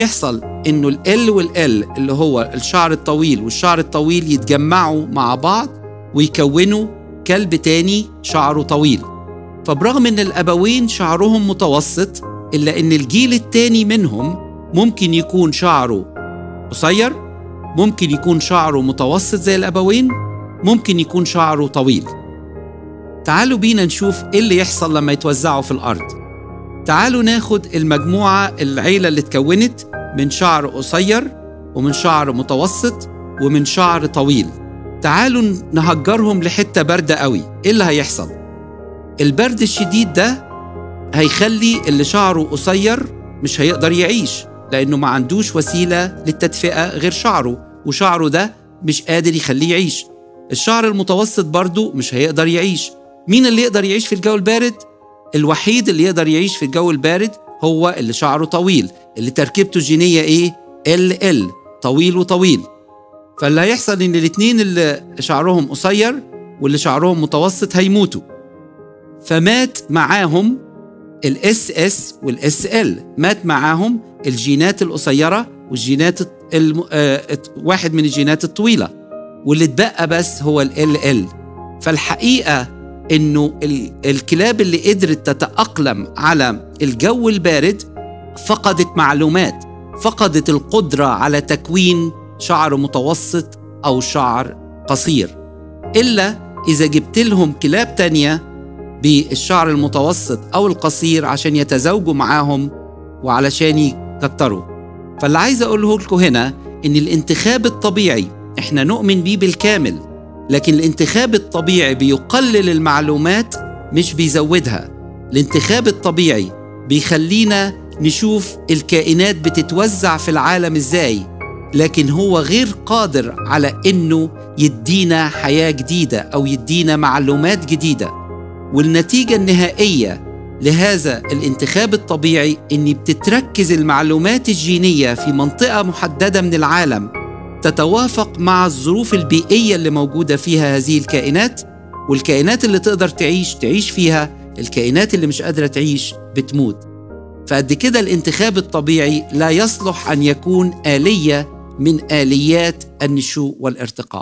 يحصل انه ال والال اللي هو الشعر الطويل والشعر الطويل يتجمعوا مع بعض ويكونوا كلب تاني شعره طويل فبرغم ان الابوين شعرهم متوسط الا ان الجيل التاني منهم ممكن يكون شعره قصير ممكن يكون شعره متوسط زي الابوين ممكن يكون شعره طويل تعالوا بينا نشوف ايه اللي يحصل لما يتوزعوا في الارض تعالوا ناخد المجموعه العيله اللي اتكونت من شعر قصير ومن شعر متوسط ومن شعر طويل تعالوا نهجرهم لحته بارده قوي ايه اللي هيحصل البرد الشديد ده هيخلي اللي شعره قصير مش هيقدر يعيش لانه ما عندوش وسيله للتدفئه غير شعره وشعره ده مش قادر يخليه يعيش الشعر المتوسط برضه مش هيقدر يعيش مين اللي يقدر يعيش في الجو البارد الوحيد اللي يقدر يعيش في الجو البارد هو اللي شعره طويل اللي تركيبته الجينيه ايه ال ال طويل وطويل فاللي هيحصل ان الاتنين اللي شعرهم قصير واللي شعرهم متوسط هيموتوا فمات معاهم الاس اس والاس ال مات معاهم الجينات القصيره والجينات الم... آه... واحد من الجينات الطويله واللي اتبقى بس هو ال ال فالحقيقه انه ال... الكلاب اللي قدرت تتاقلم على الجو البارد فقدت معلومات فقدت القدره على تكوين شعر متوسط او شعر قصير الا اذا جبت لهم كلاب تانيه بالشعر المتوسط او القصير عشان يتزاوجوا معاهم وعلشان يكتروا فاللي عايز اقوله لكم هنا ان الانتخاب الطبيعي احنا نؤمن بيه بالكامل لكن الانتخاب الطبيعي بيقلل المعلومات مش بيزودها الانتخاب الطبيعي بيخلينا نشوف الكائنات بتتوزع في العالم ازاي لكن هو غير قادر على انه يدينا حياه جديده او يدينا معلومات جديده والنتيجه النهائيه لهذا الانتخاب الطبيعي ان بتتركز المعلومات الجينيه في منطقه محدده من العالم تتوافق مع الظروف البيئيه اللي موجوده فيها هذه الكائنات والكائنات اللي تقدر تعيش تعيش فيها الكائنات اللي مش قادره تعيش بتموت فقد كده الانتخاب الطبيعي لا يصلح ان يكون اليه من اليات النشوء والارتقاء